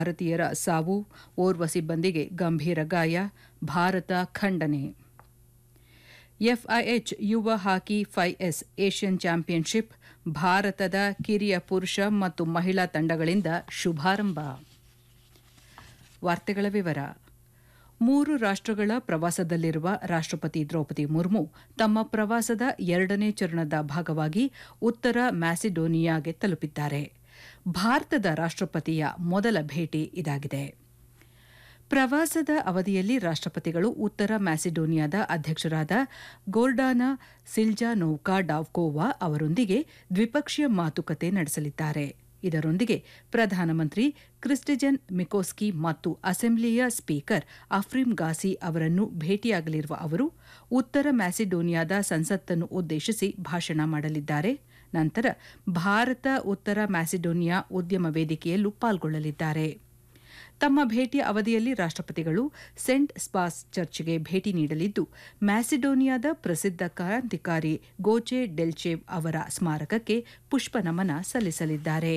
ಭಾರತೀಯರ ಸಾವು ಓರ್ವ ಸಿಬ್ಬಂದಿಗೆ ಗಂಭೀರ ಗಾಯ ಭಾರತ ಖಂಡನೆ ಎಫ್ಐಎಚ್ ಯುವ ಹಾಕಿ ಎಸ್ ಏಷ್ಯನ್ ಚಾಂಪಿಯನ್ಶಿಪ್ ಭಾರತದ ಕಿರಿಯ ಪುರುಷ ಮತ್ತು ಮಹಿಳಾ ತಂಡಗಳಿಂದ ಶುಭಾರಂಭ ವಾರ್ತೆಗಳ ವಿವರ ಮೂರು ರಾಷ್ಟ್ರಗಳ ಪ್ರವಾಸದಲ್ಲಿರುವ ರಾಷ್ಟ್ರಪತಿ ದ್ರೌಪದಿ ಮುರ್ಮು ತಮ್ಮ ಪ್ರವಾಸದ ಎರಡನೇ ಚರಣದ ಭಾಗವಾಗಿ ಉತ್ತರ ಮ್ಯಾಸಿಡೋನಿಯಾಗೆ ತಲುಪಿದ್ದಾರೆ ಭಾರತದ ರಾಷ್ಟ್ರಪತಿಯ ಮೊದಲ ಭೇಟಿ ಇದಾಗಿದೆ ಪ್ರವಾಸದ ಅವಧಿಯಲ್ಲಿ ರಾಷ್ಟ್ರಪತಿಗಳು ಉತ್ತರ ಮ್ಯಾಸಿಡೋನಿಯಾದ ಅಧ್ಯಕ್ಷರಾದ ಗೋರ್ಡಾನಾ ಸಿಲ್ಜಾನೋವ್ಕಾ ಡಾವ್ಕೋವಾ ಅವರೊಂದಿಗೆ ದ್ವಿಪಕ್ಷೀಯ ಮಾತುಕತೆ ನಡೆಸಲಿದ್ದಾರೆ ಇದರೊಂದಿಗೆ ಪ್ರಧಾನಮಂತ್ರಿ ಕ್ರಿಸ್ಟಿಜನ್ ಮಿಕೋಸ್ಕಿ ಮತ್ತು ಅಸೆಂಬ್ಲಿಯ ಸ್ಪೀಕರ್ ಅಫ್ರಿಮ್ ಗಾಸಿ ಅವರನ್ನು ಭೇಟಿಯಾಗಲಿರುವ ಅವರು ಉತ್ತರ ಮ್ಯಾಸಿಡೋನಿಯಾದ ಸಂಸತ್ತನ್ನು ಉದ್ದೇಶಿಸಿ ಭಾಷಣ ಮಾಡಲಿದ್ದಾರೆ ನಂತರ ಭಾರತ ಉತ್ತರ ಮ್ಯಾಸಿಡೋನಿಯಾ ಉದ್ಯಮ ವೇದಿಕೆಯಲ್ಲೂ ಪಾಲ್ಗೊಳ್ಳಲಿದ್ದಾರೆ ತಮ್ಮ ಭೇಟಿಯ ಅವಧಿಯಲ್ಲಿ ರಾಷ್ಟ್ರಪತಿಗಳು ಸೆಂಟ್ ಸ್ಪಾಸ್ ಚರ್ಚ್ಗೆ ಭೇಟಿ ನೀಡಲಿದ್ದು ಮ್ಯಾಸಿಡೋನಿಯಾದ ಪ್ರಸಿದ್ಧ ಕ್ರಾಂತಿಕಾರಿ ಗೋಚೆ ಡೆಲ್ಚೇವ್ ಅವರ ಸ್ಮಾರಕಕ್ಕೆ ಪುಷ್ಪನಮನ ಸಲ್ಲಿಸಲಿದ್ದಾರೆ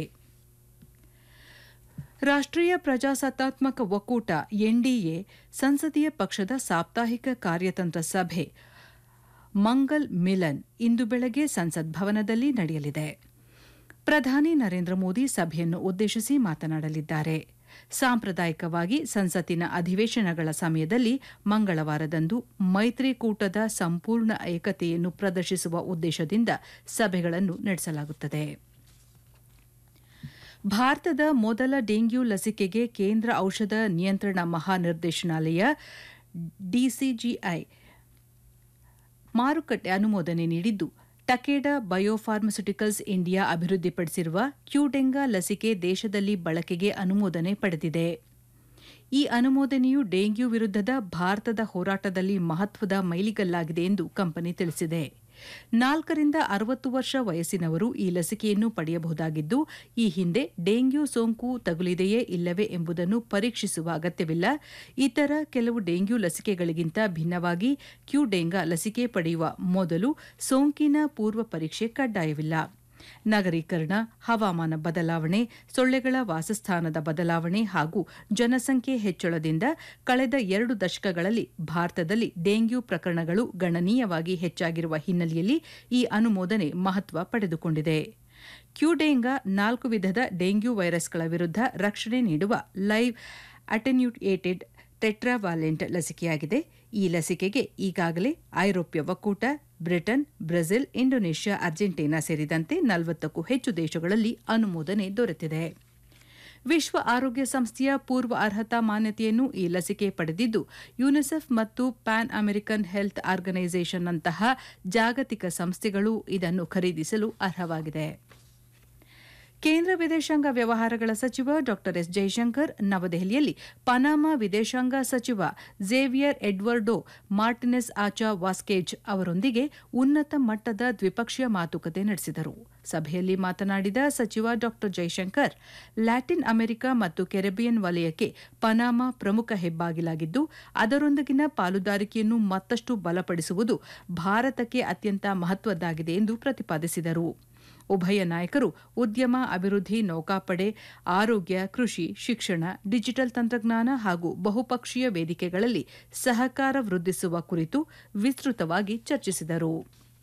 ರಾಷ್ಟ್ರೀಯ ಪ್ರಜಾಸತ್ತಾತ್ಮಕ ಒಕ್ಕೂಟ ಎನ್ಡಿಎ ಸಂಸದೀಯ ಪಕ್ಷದ ಸಾಪ್ತಾಹಿಕ ಕಾರ್ಯತಂತ್ರ ಸಭೆ ಮಂಗಲ್ ಮಿಲನ್ ಇಂದು ಬೆಳಗ್ಗೆ ಸಂಸತ್ ಭವನದಲ್ಲಿ ನಡೆಯಲಿದೆ ಪ್ರಧಾನಿ ನರೇಂದ್ರ ಮೋದಿ ಸಭೆಯನ್ನು ಉದ್ದೇಶಿಸಿ ಮಾತನಾಡಲಿದ್ದಾರೆ ಸಾಂಪ್ರದಾಯಿಕವಾಗಿ ಸಂಸತ್ತಿನ ಅಧಿವೇಶನಗಳ ಸಮಯದಲ್ಲಿ ಮಂಗಳವಾರದಂದು ಮೈತ್ರಿಕೂಟದ ಸಂಪೂರ್ಣ ಏಕತೆಯನ್ನು ಪ್ರದರ್ಶಿಸುವ ಉದ್ದೇಶದಿಂದ ಸಭೆಗಳನ್ನು ನಡೆಸಲಾಗುತ್ತದೆ ಭಾರತದ ಮೊದಲ ಡೆಂಗ್ಯೂ ಲಸಿಕೆಗೆ ಕೇಂದ್ರ ಔಷಧ ನಿಯಂತ್ರಣ ಮಹಾನಿರ್ದೇಶನಾಲಯ ಡಿಸಿಜಿಐ ಮಾರುಕಟ್ಟೆ ಅನುಮೋದನೆ ನೀಡಿದ್ದು ಟಕೇಡಾ ಬಯೋಫಾರ್ಮಸ್ಯುಟಿಕಲ್ಸ್ ಇಂಡಿಯಾ ಅಭಿವೃದ್ಧಿಪಡಿಸಿರುವ ಕ್ಯೂಡೆಂಗಾ ಲಸಿಕೆ ದೇಶದಲ್ಲಿ ಬಳಕೆಗೆ ಅನುಮೋದನೆ ಪಡೆದಿದೆ ಈ ಅನುಮೋದನೆಯು ಡೆಂಗ್ಯೂ ವಿರುದ್ಧದ ಭಾರತದ ಹೋರಾಟದಲ್ಲಿ ಮಹತ್ವದ ಮೈಲಿಗಲ್ಲಾಗಿದೆ ಎಂದು ಕಂಪನಿ ತಿಳಿಸಿದೆ ನಾಲ್ಕರಿಂದ ಅರವತ್ತು ವರ್ಷ ವಯಸ್ಸಿನವರು ಈ ಲಸಿಕೆಯನ್ನು ಪಡೆಯಬಹುದಾಗಿದ್ದು ಈ ಹಿಂದೆ ಡೆಂಗ್ಯೂ ಸೋಂಕು ತಗುಲಿದೆಯೇ ಇಲ್ಲವೇ ಎಂಬುದನ್ನು ಪರೀಕ್ಷಿಸುವ ಅಗತ್ಯವಿಲ್ಲ ಇತರ ಕೆಲವು ಡೆಂಗ್ಯೂ ಲಸಿಕೆಗಳಿಗಿಂತ ಭಿನ್ನವಾಗಿ ಕ್ಯೂಡೆಂಗಾ ಲಸಿಕೆ ಪಡೆಯುವ ಮೊದಲು ಸೋಂಕಿನ ಪೂರ್ವ ಪರೀಕ್ಷೆ ಕಡ್ಡಾಯವಿಲ್ಲ ನಗರೀಕರಣ ಹವಾಮಾನ ಬದಲಾವಣೆ ಸೊಳ್ಳೆಗಳ ವಾಸಸ್ಥಾನದ ಬದಲಾವಣೆ ಹಾಗೂ ಜನಸಂಖ್ಯೆ ಹೆಚ್ಚಳದಿಂದ ಕಳೆದ ಎರಡು ದಶಕಗಳಲ್ಲಿ ಭಾರತದಲ್ಲಿ ಡೆಂಗ್ಯೂ ಪ್ರಕರಣಗಳು ಗಣನೀಯವಾಗಿ ಹೆಚ್ಚಾಗಿರುವ ಹಿನ್ನೆಲೆಯಲ್ಲಿ ಈ ಅನುಮೋದನೆ ಮಹತ್ವ ಪಡೆದುಕೊಂಡಿದೆ ಕ್ಯೂಡೆಂಗಾ ನಾಲ್ಕು ವಿಧದ ಡೆಂಗ್ಯೂ ವೈರಸ್ಗಳ ವಿರುದ್ಧ ರಕ್ಷಣೆ ನೀಡುವ ಲೈವ್ ಅಟೆನ್ಯೂಟೇಟೆಡ್ ಟೆಟ್ರಾವಾಲೆಂಟ್ ಲಸಿಕೆಯಾಗಿದೆ ಈ ಲಸಿಕೆಗೆ ಈಗಾಗಲೇ ಐರೋಪ್ಯ ಒಕ್ಕೂಟ ಬ್ರಿಟನ್ ಬ್ರೆಜಿಲ್ ಇಂಡೋನೇಷ್ಯಾ ಅರ್ಜೆಂಟೀನಾ ಸೇರಿದಂತೆ ನಲವತ್ತಕ್ಕೂ ಹೆಚ್ಚು ದೇಶಗಳಲ್ಲಿ ಅನುಮೋದನೆ ದೊರೆತಿದೆ ವಿಶ್ವ ಆರೋಗ್ಯ ಸಂಸ್ಥೆಯ ಪೂರ್ವ ಅರ್ಹತಾ ಮಾನ್ಯತೆಯನ್ನು ಈ ಲಸಿಕೆ ಪಡೆದಿದ್ದು ಯುನಿಸೆಫ್ ಮತ್ತು ಪ್ಯಾನ್ ಅಮೆರಿಕನ್ ಹೆಲ್ತ್ ಆರ್ಗನೈಸೇಷನ್ನಂತಹ ಜಾಗತಿಕ ಸಂಸ್ಥೆಗಳು ಇದನ್ನು ಖರೀದಿಸಲು ಅರ್ಹವಾಗಿದೆ ಕೇಂದ್ರ ವಿದೇಶಾಂಗ ವ್ಯವಹಾರಗಳ ಸಚಿವ ಡಾ ಎಸ್ ಜೈಶಂಕರ್ ನವದೆಹಲಿಯಲ್ಲಿ ಪನಾಮಾ ವಿದೇಶಾಂಗ ಸಚಿವ ಝೇವಿಯರ್ ಎಡ್ವರ್ಡೋ ಮಾರ್ಟಿನೆಸ್ ಆಚಾ ವಾಸ್ಕೇಜ್ ಅವರೊಂದಿಗೆ ಉನ್ನತ ಮಟ್ಟದ ದ್ವಿಪಕ್ಷೀಯ ಮಾತುಕತೆ ನಡೆಸಿದರು ಸಭೆಯಲ್ಲಿ ಮಾತನಾಡಿದ ಸಚಿವ ಡಾ ಜೈಶಂಕರ್ ಲ್ಯಾಟಿನ್ ಅಮೆರಿಕ ಮತ್ತು ಕೆರೆಬಿಯನ್ ವಲಯಕ್ಕೆ ಪನಾಮಾ ಪ್ರಮುಖ ಹೆಬ್ಬಾಗಿಲಾಗಿದ್ದು ಅದರೊಂದಿಗಿನ ಪಾಲುದಾರಿಕೆಯನ್ನು ಮತ್ತಷ್ಟು ಬಲಪಡಿಸುವುದು ಭಾರತಕ್ಕೆ ಅತ್ಯಂತ ಮಹತ್ವದ್ದಾಗಿದೆ ಎಂದು ಪ್ರತಿಪಾದಿಸಿದರು ಉಭಯ ನಾಯಕರು ಉದ್ಯಮ ಅಭಿವೃದ್ಧಿ ನೌಕಾಪಡೆ ಆರೋಗ್ಯ ಕೃಷಿ ಶಿಕ್ಷಣ ಡಿಜಿಟಲ್ ತಂತ್ರಜ್ಞಾನ ಹಾಗೂ ಬಹುಪಕ್ಷೀಯ ವೇದಿಕೆಗಳಲ್ಲಿ ಸಹಕಾರ ವೃದ್ಧಿಸುವ ಕುರಿತು ವಿಸ್ತೃತವಾಗಿ ಚರ್ಚಿಸಿದರು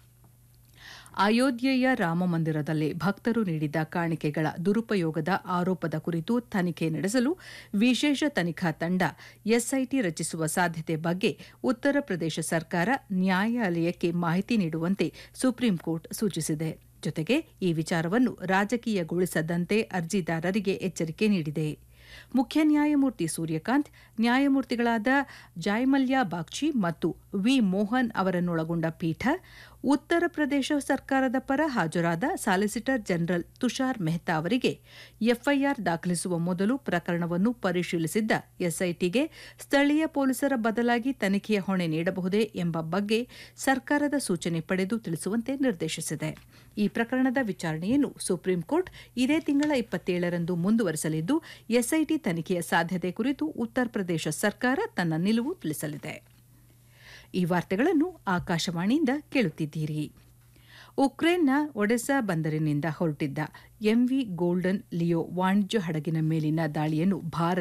ಅಯೋಧ್ಯೆಯ ರಾಮಮಂದಿರದಲ್ಲಿ ಭಕ್ತರು ನೀಡಿದ್ದ ಕಾಣಿಕೆಗಳ ದುರುಪಯೋಗದ ಆರೋಪದ ಕುರಿತು ತನಿಖೆ ನಡೆಸಲು ವಿಶೇಷ ತನಿಖಾ ತಂಡ ಎಸ್ಐಟಿ ರಚಿಸುವ ಸಾಧ್ಯತೆ ಬಗ್ಗೆ ಉತ್ತರ ಪ್ರದೇಶ ಸರ್ಕಾರ ನ್ಯಾಯಾಲಯಕ್ಕೆ ಮಾಹಿತಿ ನೀಡುವಂತೆ ಸುಪ್ರೀಂಕೋರ್ಟ್ ಸೂಚಿಸಿದೆ ಜೊತೆಗೆ ಈ ವಿಚಾರವನ್ನು ರಾಜಕೀಯಗೊಳಿಸದಂತೆ ಅರ್ಜಿದಾರರಿಗೆ ಎಚ್ಚರಿಕೆ ನೀಡಿದೆ ಮುಖ್ಯ ನ್ಯಾಯಮೂರ್ತಿ ಸೂರ್ಯಕಾಂತ್ ನ್ಯಾಯಮೂರ್ತಿಗಳಾದ ಜಾಯ್ಮಲ್ಯಾ ಬಾಗ್ಚಿ ಮತ್ತು ವಿ ಮೋಹನ್ ಅವರನ್ನೊಳಗೊಂಡ ಪೀಠ ಉತ್ತರ ಪ್ರದೇಶ ಸರ್ಕಾರದ ಪರ ಹಾಜರಾದ ಸಾಲಿಸಿಟರ್ ಜನರಲ್ ತುಷಾರ್ ಮೆಹ್ತಾ ಅವರಿಗೆ ಎಫ್ಐಆರ್ ದಾಖಲಿಸುವ ಮೊದಲು ಪ್ರಕರಣವನ್ನು ಪರಿಶೀಲಿಸಿದ್ದ ಎಸ್ಐಟಿಗೆ ಸ್ಥಳೀಯ ಪೊಲೀಸರ ಬದಲಾಗಿ ತನಿಖೆಯ ಹೊಣೆ ನೀಡಬಹುದೇ ಎಂಬ ಬಗ್ಗೆ ಸರ್ಕಾರದ ಸೂಚನೆ ಪಡೆದು ತಿಳಿಸುವಂತೆ ನಿರ್ದೇಶಿಸಿದೆ ಈ ಪ್ರಕರಣದ ವಿಚಾರಣೆಯನ್ನು ಸುಪ್ರೀಂಕೋರ್ಟ್ ಇದೇ ತಿಂಗಳ ಇಪ್ಪತ್ತೇಳರಂದು ಮುಂದುವರೆಸಲಿದ್ದು ಎಸ್ಐಟಿ ತನಿಖೆಯ ಸಾಧ್ಯತೆ ಕುರಿತು ಉತ್ತರ ಪ್ರದೇಶ ಸರ್ಕಾರ ತನ್ನ ನಿಲುವು ತಿಳಿಸಲಿದೆ ಈ ವಾರ್ತೆಗಳನ್ನು ಆಕಾಶವಾಣಿಯಿಂದ ಕೇಳುತ್ತಿದ್ದೀರಿ ಉಕ್ರೇನ್ನ ಒಡೆಸಾ ಬಂದರಿನಿಂದ ಹೊರಟಿದ್ದ ಎಂವಿ ಗೋಲ್ಡನ್ ಲಿಯೋ ವಾಣಿಜ್ಯ ಹಡಗಿನ ಮೇಲಿನ ದಾಳಿಯನ್ನು ಭಾರತ